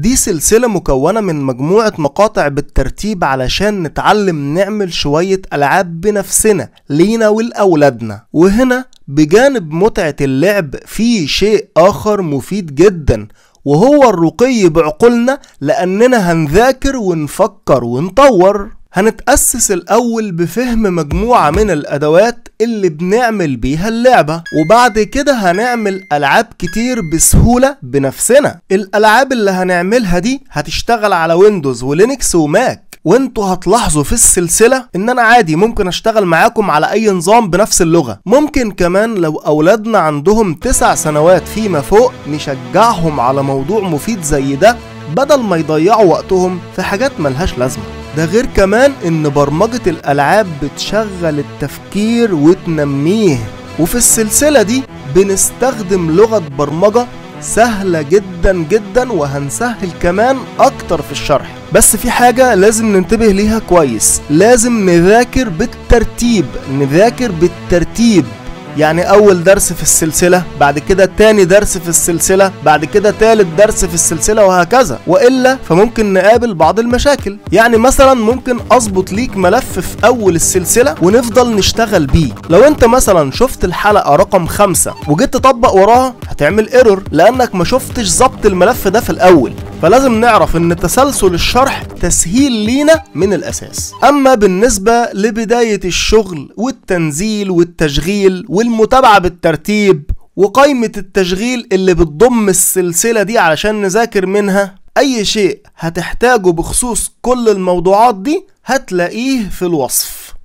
دي سلسلة مكونة من مجموعة مقاطع بالترتيب علشان نتعلم نعمل شوية ألعاب بنفسنا لينا ولأولادنا وهنا بجانب متعة اللعب في شيء آخر مفيد جدا وهو الرقي بعقولنا لأننا هنذاكر ونفكر ونطور هنتأسس الأول بفهم مجموعة من الأدوات اللي بنعمل بيها اللعبة وبعد كده هنعمل ألعاب كتير بسهولة بنفسنا الألعاب اللي هنعملها دي هتشتغل على ويندوز ولينكس وماك وانتوا هتلاحظوا في السلسلة ان انا عادي ممكن اشتغل معاكم على اي نظام بنفس اللغة ممكن كمان لو اولادنا عندهم تسع سنوات فيما فوق نشجعهم على موضوع مفيد زي ده بدل ما يضيعوا وقتهم في حاجات ملهاش لازمة ده غير كمان ان برمجة الالعاب بتشغل التفكير وتنميه وفي السلسلة دي بنستخدم لغة برمجة سهلة جدا جدا وهنسهل كمان اكتر في الشرح بس في حاجة لازم ننتبه ليها كويس لازم نذاكر بالترتيب نذاكر بالترتيب يعني اول درس في السلسلة بعد كده تاني درس في السلسلة بعد كده تالت درس في السلسلة وهكذا والا فممكن نقابل بعض المشاكل يعني مثلا ممكن اظبط ليك ملف في اول السلسلة ونفضل نشتغل بيه لو انت مثلا شفت الحلقة رقم خمسة وجيت تطبق وراها هتعمل ايرور لانك ما شفتش ظبط الملف ده في الاول فلازم نعرف ان تسلسل الشرح تسهيل لينا من الاساس اما بالنسبة لبداية الشغل والتنزيل والتشغيل والمتابعة بالترتيب وقائمة التشغيل اللي بتضم السلسلة دي علشان نذاكر منها اي شيء هتحتاجه بخصوص كل الموضوعات دي هتلاقيه في الوصف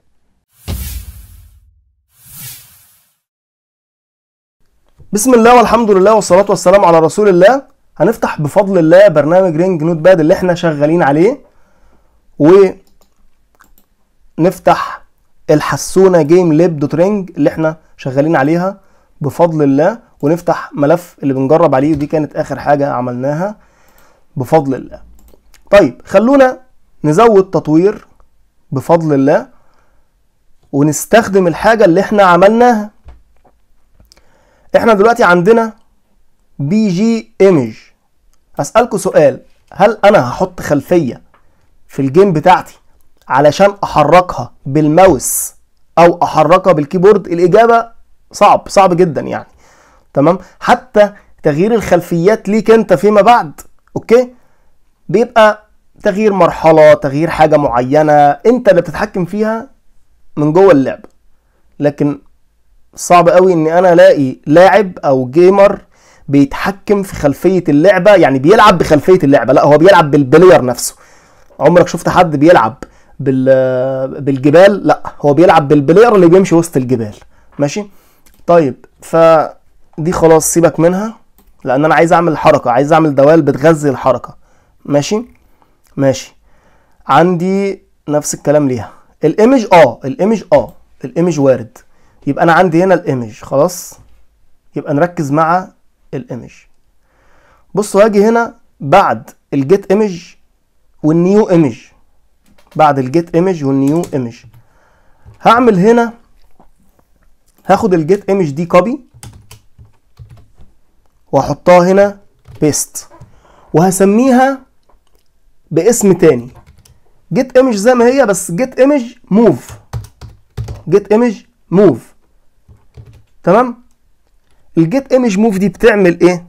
بسم الله والحمد لله والصلاة والسلام على رسول الله هنفتح بفضل الله برنامج رينج نوت باد اللي احنا شغالين عليه ونفتح الحسونة جيم ليب دوت رينج اللي احنا شغالين عليها بفضل الله ونفتح ملف اللي بنجرب عليه ودي كانت اخر حاجة عملناها بفضل الله طيب خلونا نزود تطوير بفضل الله ونستخدم الحاجة اللي احنا عملناها احنا دلوقتي عندنا بي جي ايمج هسألكوا سؤال هل انا هحط خلفية في الجيم بتاعتي علشان احركها بالماوس او احركها بالكيبورد الاجابة صعب صعب جدا يعني تمام حتى تغيير الخلفيات ليك انت فيما بعد اوكي بيبقى تغيير مرحلة تغيير حاجة معينة انت اللي بتتحكم فيها من جوه اللعبة لكن صعب قوي ان انا الاقي لاعب او جيمر بيتحكم في خلفيه اللعبه يعني بيلعب بخلفيه اللعبه لا هو بيلعب بالبلاير نفسه عمرك شفت حد بيلعب بال بالجبال لا هو بيلعب بالبلاير اللي بيمشي وسط الجبال ماشي طيب فدي خلاص سيبك منها لان انا عايز اعمل حركه عايز اعمل دوال بتغذي الحركه ماشي ماشي عندي نفس الكلام ليها الايمج اه الايمج اه الايمج وارد يبقى انا عندي هنا الايمج خلاص يبقى نركز مع الايمج بصوا هاجي هنا بعد الجيت ايمج والنيو ايمج بعد الجيت ايمج والنيو ايمج هعمل هنا هاخد الجيت ايمج دي كوبي واحطها هنا بيست وهسميها باسم تاني جيت ايمج زي ما هي بس جيت ايمج موف جيت ايمج موف تمام الجيت ايمج موف دي بتعمل ايه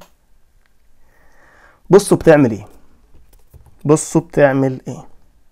بصوا بتعمل ايه بصوا بتعمل ايه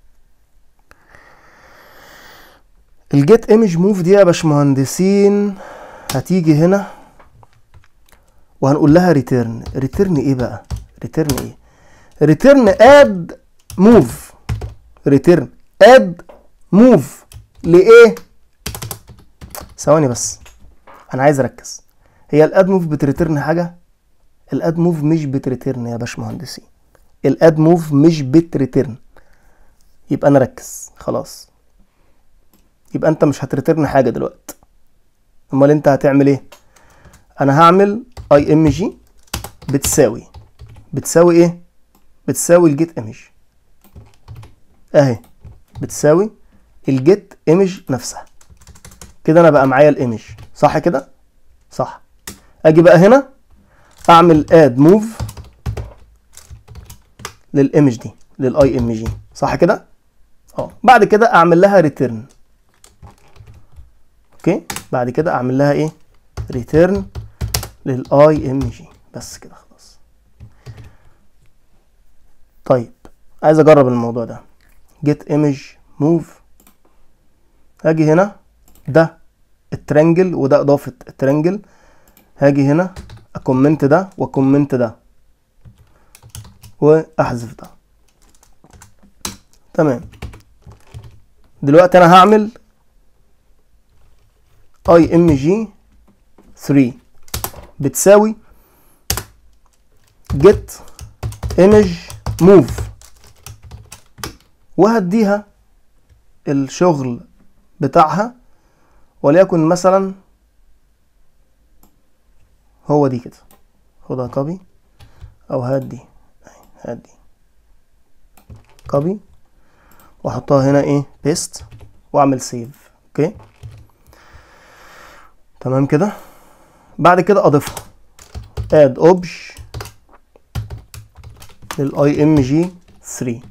الجيت ايمج موف دي يا باشمهندسين هتيجي هنا وهنقول لها ريتيرن ريتيرن ايه بقى ريتيرن ايه ريتيرن اد موف ريتيرن اد موف لايه ثواني بس انا عايز اركز هي الاد موف بتريتيرن حاجه الاد موف مش بتريتيرن يا باشمهندسين الاد موف مش بتريتيرن يبقى نركز خلاص يبقى انت مش هتريتيرن حاجه دلوقتي امال انت هتعمل ايه انا هعمل اي ام جي بتساوي بتساوي ايه بتساوي الجيت ايمج اهي بتساوي الجيت ايمج نفسها كده انا بقى معايا الايمج صح كده صح اجي بقى هنا اعمل اد موف للايمج دي للاي ام جي صح كده اه بعد كده اعمل لها ريتيرن اوكي بعد كده اعمل لها ايه ريتيرن للاي ام جي بس كده خلاص طيب عايز اجرب الموضوع ده get image move هاجي هنا ده الترنجل وده اضافه الترنجل هاجي هنا اكومنت ده واكومنت ده واحذف ده تمام دلوقتي انا هعمل اي ام جي 3 بتساوي get image move وهديها الشغل بتاعها وليكن مثلا هو دي كده خدها كوبي او هات دي هات دي كوبي واحطها هنا ايه بيست واعمل سيف اوكي تمام كده بعد كده اضيفها اد اوبج للاي ام جي 3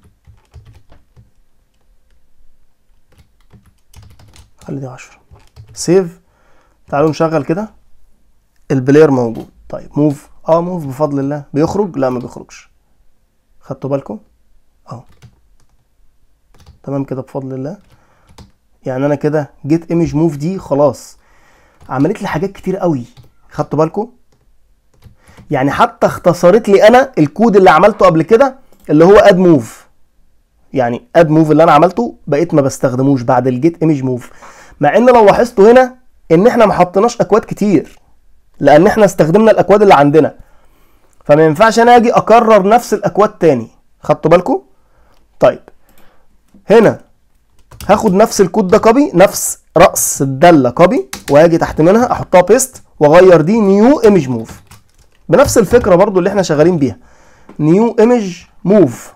خلي دي 10 سيف تعالوا نشغل كده البلاير موجود طيب موف اه موف بفضل الله بيخرج لا ما بيخرجش خدتوا بالكم اهو تمام كده بفضل الله يعني انا كده جيت ايمج موف دي خلاص عملت لي حاجات كتير قوي خدتوا بالكم يعني حتى اختصرت لي انا الكود اللي عملته قبل كده اللي هو اد موف يعني اد موف اللي انا عملته بقيت ما بستخدموش بعد الجيت ايمج موف مع ان لو لاحظتوا هنا ان احنا ما حطيناش اكواد كتير لان احنا استخدمنا الاكواد اللي عندنا فما ينفعش انا اجي اكرر نفس الاكواد تاني خدتوا بالكم طيب هنا هاخد نفس الكود ده كوبي نفس راس الداله كوبي واجي تحت منها احطها بيست واغير دي نيو ايمج موف بنفس الفكره برضو اللي احنا شغالين بيها نيو ايمج موف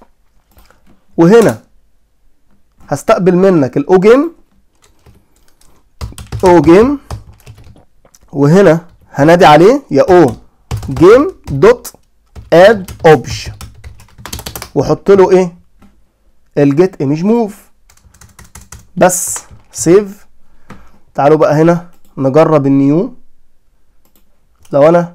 وهنا هستقبل منك الاو جيم او جيم وهنا هنادي عليه يا او جيم دوت اد اوبج واحط له ايه الجيت ايمج موف بس سيف تعالوا بقى هنا نجرب النيو لو انا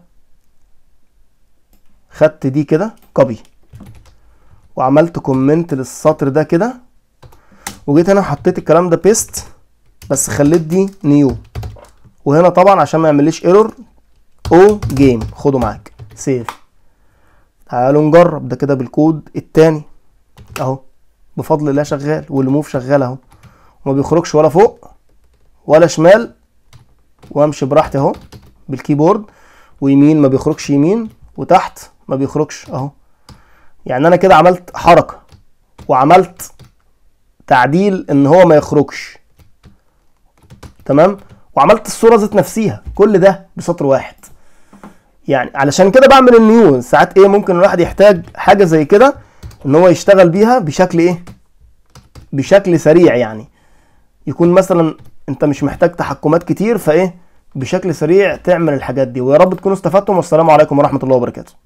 خدت دي كده كوبي وعملت كومنت للسطر ده كده وجيت هنا حطيت الكلام ده بيست بس خليت دي نيو وهنا طبعا عشان ما يعمليش ايرور او جيم خده معاك سيف تعالوا نجرب ده كده بالكود التاني اهو بفضل الله شغال والموف شغال اهو وما بيخرجش ولا فوق ولا شمال وامشي براحتي اهو بالكيبورد ويمين ما بيخرجش يمين وتحت ما بيخرجش اهو يعني انا كده عملت حركه وعملت تعديل ان هو ما يخرجش تمام وعملت الصوره ذات نفسها كل ده بسطر واحد يعني علشان كده بعمل النيو ساعات ايه ممكن الواحد يحتاج حاجه زي كده ان هو يشتغل بيها بشكل ايه بشكل سريع يعني يكون مثلا انت مش محتاج تحكمات كتير فايه بشكل سريع تعمل الحاجات دي ويا رب تكونوا استفدتم والسلام عليكم ورحمه الله وبركاته